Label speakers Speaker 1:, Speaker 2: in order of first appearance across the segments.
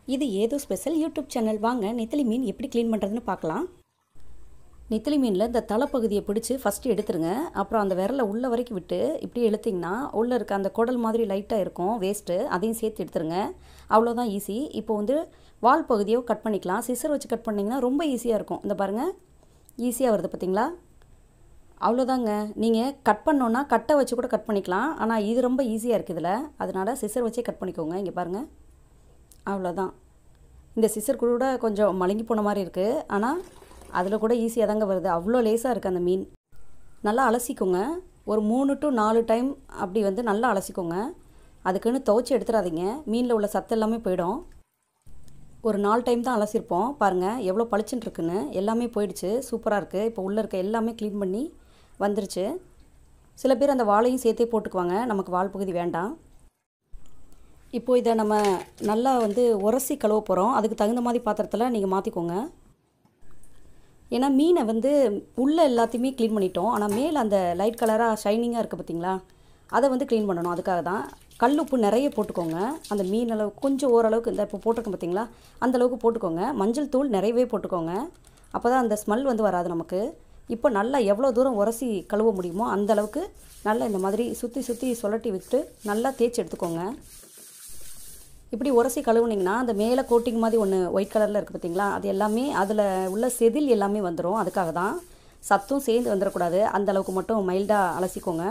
Speaker 1: இது ஏதோ special YouTube channel வாங்க நெத்திலி மீன் எப்படி க்ளீன் பண்ணுறதுன்னு பார்க்கலாம் நெத்திலி மீனில் இந்த தலைப்பகுதியை பிடிச்சி ஃபஸ்ட்டு எடுத்துருங்க அப்புறம் அந்த விரலை உள்ளே வரைக்கும் விட்டு இப்படி இழுத்திங்கன்னா உள்ளே இருக்க அந்த குடல் மாதிரி லைட்டாக இருக்கும் வேஸ்ட்டு அதையும் சேர்த்து எடுத்துருங்க அவ்வளோதான் ஈஸி இப்போ வந்து வால் பகுதியை கட் பண்ணிக்கலாம் சிசர் வச்சு கட் பண்ணிங்கன்னா ரொம்ப ஈஸியாக இருக்கும் இந்த பாருங்கள் ஈஸியாக வருது பார்த்தீங்களா அவ்வளோதாங்க நீங்கள் கட் பண்ணோன்னா கட்டை வச்சு கூட கட் பண்ணிக்கலாம் ஆனால் இது ரொம்ப ஈஸியாக இருக்குது இதில் அதனால் சிசர் வச்சே கட் பண்ணிக்கோங்க இங்கே பாருங்கள் அவ்வளோதான் இந்த சிசர் கூட கொஞ்சம் மழுங்கி போன மாதிரி இருக்குது ஆனால் அதில் கூட ஈஸியாக தாங்க வருது அவ்வளோ லேஸாக இருக்குது அந்த மீன் நல்லா அலசிக்கோங்க ஒரு மூணு டு நாலு டைம் அப்படி வந்து நல்லா அலசிக்கோங்க அதுக்குன்னு துவைச்சி எடுத்துடாதீங்க மீனில் உள்ள சத்து எல்லாமே போயிடும் ஒரு நாலு டைம் தான் அலசிருப்போம் பாருங்கள் எவ்வளோ பளிச்சுன்னு இருக்குன்னு எல்லாமே போயிடுச்சு சூப்பராக இருக்குது இப்போ உள்ளே இருக்க எல்லாமே க்ளீன் பண்ணி வந்துருச்சு சில பேர் அந்த வாழையும் சேர்த்தே போட்டுக்குவாங்க நமக்கு வால் பகுதி வேண்டாம் இப்போ இதை நம்ம நல்லா வந்து உரசி கழுவ போகிறோம் அதுக்கு தகுந்த மாதிரி பாத்திரத்தில் நீங்கள் மாற்றிக்கோங்க ஏன்னா மீனை வந்து உள்ளே எல்லாத்தையுமே க்ளீன் பண்ணிட்டோம் ஆனால் மேலே அந்த லைட் கலராக ஷைனிங்காக இருக்குது பார்த்தீங்களா அதை வந்து க்ளீன் பண்ணணும் அதுக்காக தான் கல் உப்பு நிறைய போட்டுக்கோங்க அந்த மீன் அளவு கொஞ்சம் ஓரளவுக்கு இந்த இப்போ போட்டிருக்கோம் பார்த்தீங்களா அந்த அளவுக்கு போட்டுக்கோங்க மஞ்சள் தூள் நிறையவே போட்டுக்கோங்க அப்போ தான் அந்த ஸ்மெல் வந்து வராது நமக்கு இப்போ நல்லா எவ்வளோ தூரம் உரசி கழுவ முடியுமோ அந்த அளவுக்கு நல்லா இந்த மாதிரி சுற்றி சுற்றி சுழட்டி விட்டு நல்லா தேய்ச்சி எடுத்துக்கோங்க இப்படி உரசி கழுவுனிங்கன்னா அந்த மேலே கோட்டிங் மாதிரி ஒன்று ஒயிட் கலரில் இருக்குது பார்த்தீங்களா அது எல்லாமே அதில் உள்ள செதில் எல்லாமே வந்துடும் அதுக்காக தான் சத்தும் சேர்ந்து வந்துடக்கூடாது அந்த அளவுக்கு மட்டும் மைல்டாக அலசிக்கோங்க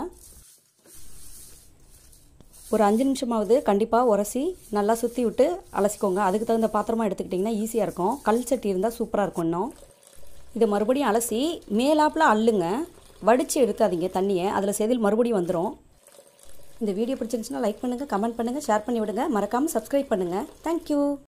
Speaker 1: ஒரு அஞ்சு நிமிஷமாவது கண்டிப்பாக உரசி நல்லா சுற்றி விட்டு அலசிக்கோங்க அதுக்கு தகுந்த பாத்திரமா எடுத்துக்கிட்டிங்கன்னா ஈஸியாக இருக்கும் கல் சட்டி இருந்தால் சூப்பராக இருக்கும் இன்னும் இதை மறுபடியும் அலசி மேலாப்பில் அள்ளுங்க வடித்து எடுக்காதீங்க தண்ணியை அதில் செதில் மறுபடியும் வந்துடும் இந்த வீடியோ பிடிச்சிருந்துச்சுன்னா லைக் பண்ணுங்கள் கமெண்ட் பண்ணுங்கள் ஷேர் பண்ணி விடுங்க மறக்காமல் சப்ஸ்கிரைப் பண்ணுங்கள் தேங்க்யூ